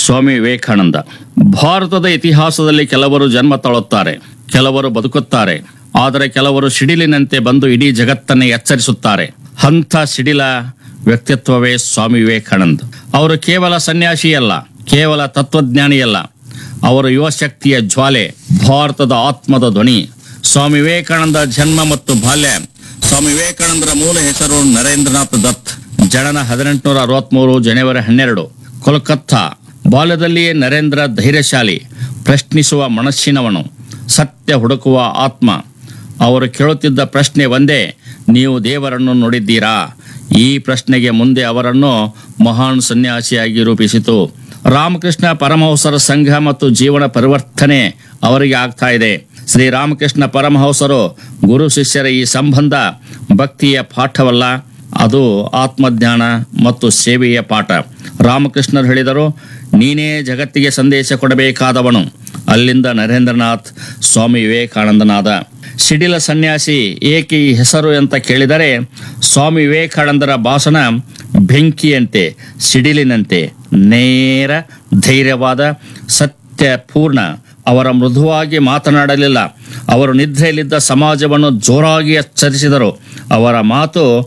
ಸ್ವಾಮಿ ವಿವೇಕಾನಂದ ಭಾರತದ ಇತಿಹಾಸದಲ್ಲಿ ಕೆಲವರು ಜನ್ಮ ತಾಳುತ್ತಾರೆ ಕೆಲವರು ಬದುಕುತ್ತಾರೆ ಆದರೆ ಕೆಲವರು ಸಿಡಿಲಿನಂತೆ ಬಂದು ಇಡೀ ಜಗತ್ತನ್ನೇ ಎಚ್ಚರಿಸುತ್ತಾರೆ ಅಂಥ ಸಿಡಿಲ ವ್ಯಕ್ತಿತ್ವವೇ ಸ್ವಾಮಿ ವಿವೇಕಾನಂದ್ ಅವರು ಕೇವಲ ಸನ್ಯಾಸಿಯಲ್ಲ ಕೇವಲ ತತ್ವಜ್ಞಾನಿಯಲ್ಲ ಅವರು ಯುವ ಶಕ್ತಿಯ ಜ್ವಾಲೆ ಭಾರತದ ಆತ್ಮದ ಧ್ವನಿ ಸ್ವಾಮಿ ವಿವೇಕಾನಂದ ಜನ್ಮ ಮತ್ತು ಬಾಲ್ಯ ಸ್ವಾಮಿ ವಿವೇಕಾನಂದರ ಮೂಲ ಹೆಸರು ನರೇಂದ್ರನಾಥ್ ದತ್ ಜನನ ಹದಿನೆಂಟುನೂರ ಅರವತ್ಮೂರು ಜನವರಿ ಹನ್ನೆರಡು ಕೋಲ್ಕತ್ತಾ ಬಾಲ್ಯದಲ್ಲಿಯೇ ನರೇಂದ್ರ ಧೈರ್ಯಶಾಲಿ ಪ್ರಶ್ನಿಸುವ ಮನಸ್ಸಿನವನು ಸತ್ಯ ಹುಡುಕುವ ಆತ್ಮ ಅವರು ಕೇಳುತ್ತಿದ್ದ ಪ್ರಶ್ನೆ ಒಂದೇ ನೀವು ದೇವರನ್ನು ನೋಡಿದ್ದೀರಾ ಈ ಪ್ರಶ್ನೆಗೆ ಮುಂದೆ ಅವರನ್ನು ಮಹಾನ್ ಸನ್ಯಾಸಿಯಾಗಿ ರೂಪಿಸಿತು ರಾಮಕೃಷ್ಣ ಪರಮಹಂಸರ ಸಂಘ ಮತ್ತು ಜೀವನ ಪರಿವರ್ತನೆ ಅವರಿಗೆ ಆಗ್ತಾ ಇದೆ ಶ್ರೀರಾಮಕೃಷ್ಣ ಪರಮಹಂಸರು ಗುರು ಶಿಷ್ಯರ ಈ ಸಂಬಂಧ ಭಕ್ತಿಯ ಪಾಠವಲ್ಲ ಅದು ಆತ್ಮಜ್ಞಾನ ಮತ್ತು ಸೇವೆಯ ಪಾಠ ರಾಮಕೃಷ್ಣರು ಹೇಳಿದರು ನೀನೇ ಜಗತ್ತಿಗೆ ಸಂದೇಶ ಕೊಡಬೇಕಾದವನು ಅಲ್ಲಿಂದ ನರೇಂದ್ರನಾಥ್ ಸ್ವಾಮಿ ವಿವೇಕಾನಂದನಾದ ಸಿಡಿಲ ಸನ್ಯಾಸಿ ಏಕೆ ಈ ಹೆಸರು ಅಂತ ಕೇಳಿದರೆ ಸ್ವಾಮಿ ವಿವೇಕಾನಂದರ ಭಾಷಣ ಬೆಂಕಿಯಂತೆ ಸಿಡಿಲಿನಂತೆ ನೇರ ಧೈರ್ಯವಾದ ಸತ್ಯಪೂರ್ಣ ಅವರ ಮೃದುವಾಗಿ ಮಾತನಾಡಲಿಲ್ಲ ಅವರು ನಿದ್ರೆಯಲ್ಲಿದ್ದ ಸಮಾಜವನ್ನು ಜೋರಾಗಿ ಎಚ್ಚರಿಸಿದರು ಅವರ ಮಾತು